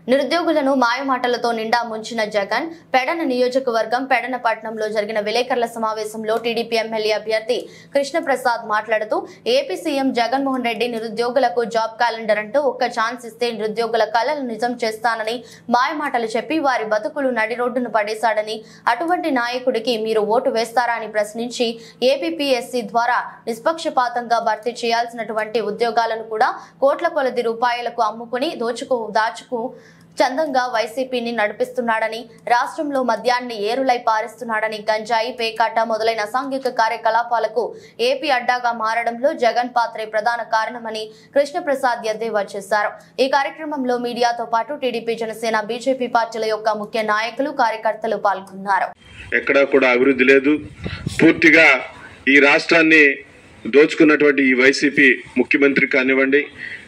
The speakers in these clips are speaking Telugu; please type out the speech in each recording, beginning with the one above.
నిరుద్యోగులను మాయమాటలతో నిండా ముంచిన జగన్ పెడన నియోజకవర్గం పెడనపట్నంలో జరిగిన విలేకరుల సమావేశంలో టీడీపీ ఎమ్మెల్యే అభ్యర్థి కృష్ణప్రసాద్ మాట్లాడుతూ ఏపీ సీఎం జగన్మోహన్ రెడ్డి నిరుద్యోగులకు జాబ్ క్యాలెండర్ అంటూ ఒక్క ఛాన్స్ ఇస్తే నిరుద్యోగుల కలలు నిజం చేస్తానని మాయమాటలు చెప్పి వారి బతుకులు నడి రోడ్డును పడేశాడని అటువంటి నాయకుడికి మీరు ఓటు వేస్తారా అని ప్రశ్నించి ఏపీపీఎస్సీ ద్వారా నిష్పక్షపాతంగా భర్తీ చేయాల్సినటువంటి ఉద్యోగాలను కూడా కోట్ల కొలది రూపాయలకు అమ్ముకుని దోచుకు దాచుకు చందంగా వైసీపీని నడిపిస్తున్నాడని రాష్ట్రంలో మద్యాన్ని ఏరులై పారిస్తున్నాడని గంజాయి పేకాట మొదలైన అసాంఘిక కార్యకలాపాలకు ఏపీ అడ్డాగా మారడంలో జగన్ పాత్రే ప్రధాన కారణమని కృష్ణప్రసాద్ ఎద్దేవా చేశారు ఈ కార్యక్రమంలో మీడియాతో పాటు టీడీపీ జనసేన బీజేపీ పార్టీల యొక్క ముఖ్య నాయకులు కార్యకర్తలు పాల్గొన్నారు ఎక్కడా కూడా అభివృద్ధి లేదు పూర్తిగా ఈ రాష్ట్రాన్ని దోచుకున్నటువంటి ఈ వైసీపీ ముఖ్యమంత్రి కానివ్వండి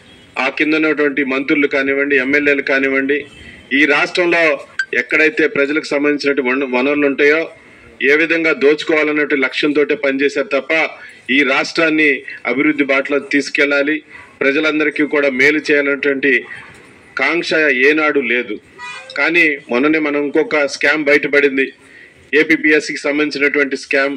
ఆ కింద ఉన్నటువంటి మంత్రులు కానివ్వండి ఎమ్మెల్యేలు కానివ్వండి ఈ రాష్ట్రంలో ఎక్కడైతే ప్రజలకు సంబంధించినటువంటి వన- వనరులు ఉంటాయో ఏ విధంగా దోచుకోవాలన్నట్టు లక్ష్యంతో పనిచేశారు తప్ప ఈ రాష్ట్రాన్ని అభివృద్ధి బాటలో తీసుకెళ్ళాలి ప్రజలందరికీ కూడా మేలు చేయాలన్నటువంటి కాంక్ష ఏనాడు లేదు కానీ మొన్ననే మనం ఇంకొక స్కామ్ బయటపడింది ఏపీపీఎస్సికి సంబంధించినటువంటి స్కామ్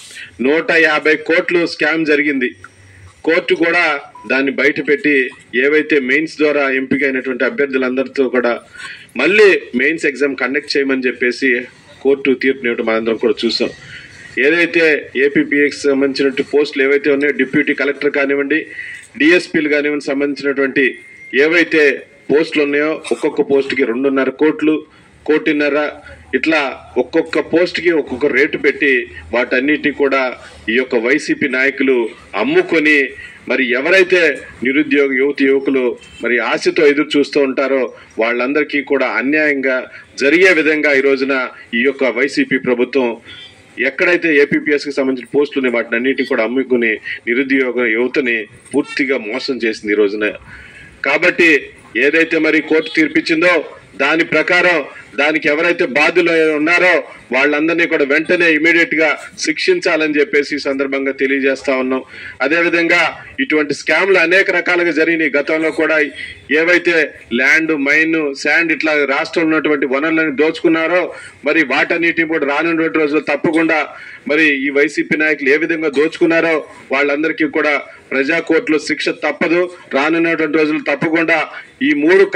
నూట యాభై కోట్లు స్కామ్ జరిగింది కోర్టు కూడా దాన్ని బయట పెట్టి ఏవైతే మెయిన్స్ ద్వారా ఎంపికైనటువంటి అభ్యర్థులందరితో కూడా మళ్ళీ మెయిన్స్ ఎగ్జామ్ కండక్ట్ చేయమని చెప్పేసి కోర్టు తీర్పునివ్వడం మనందరం కూడా చూసాం ఏదైతే ఏపీపీఎస్కి సంబంధించినటువంటి పోస్టులు ఏవైతే ఉన్నాయో డిప్యూటీ కలెక్టర్ కానివ్వండి డిఎస్పీలు కానివ్వండి సంబంధించినటువంటి ఏవైతే పోస్టులు ఉన్నాయో ఒక్కొక్క పోస్టుకి రెండున్నర కోట్లు కోటిన్నర ఇట్లా ఒక్కొక్క పోస్ట్కి ఒక్కొక్క రేటు పెట్టి వాటన్నిటిని కూడా ఈ యొక్క వైసీపీ నాయకులు అమ్ముకొని మరి ఎవరైతే నిరుద్యోగ యువతి యువకులు మరి ఆశతో ఎదురు చూస్తూ ఉంటారో వాళ్ళందరికీ కూడా అన్యాయంగా జరిగే విధంగా ఈ రోజున ఈ యొక్క వైసీపీ ప్రభుత్వం ఎక్కడైతే ఏపీపీఎస్కి సంబంధించిన పోస్టులు ఉన్నాయి వాటిని అన్నిటిని కూడా అమ్ముకుని నిరుద్యోగ యువతని పూర్తిగా మోసం చేసింది ఈ రోజున కాబట్టి ఏదైతే మరి కోర్టు తీర్పిచ్చిందో దాని ప్రకారం దానికి ఎవరైతే బాధ్యులు ఉన్నారో వాళ్ళందరినీ కూడా వెంటనే ఇమీడియట్ గా శిక్షించాలని చెప్పేసి ఈ సందర్భంగా తెలియజేస్తా ఉన్నాం అదేవిధంగా ఇటువంటి స్కామ్లు అనేక రకాలుగా జరిగినాయి గతంలో కూడా ఏవైతే ల్యాండ్ మైన్ శాండ్ ఇట్లా రాష్ట్రంలో ఉన్నటువంటి వనరులను దోచుకున్నారో మరి వాటన్నిటిని కూడా రానున్నటువంటి రోజుల్లో తప్పకుండా మరి ఈ వైసీపీ నాయకులు ఏ విధంగా దోచుకున్నారో వాళ్ళందరికీ కూడా ప్రజా కోర్టులో శిక్ష తప్పదు రానున్నటువంటి రోజులు తప్పకుండా ఈ మూడు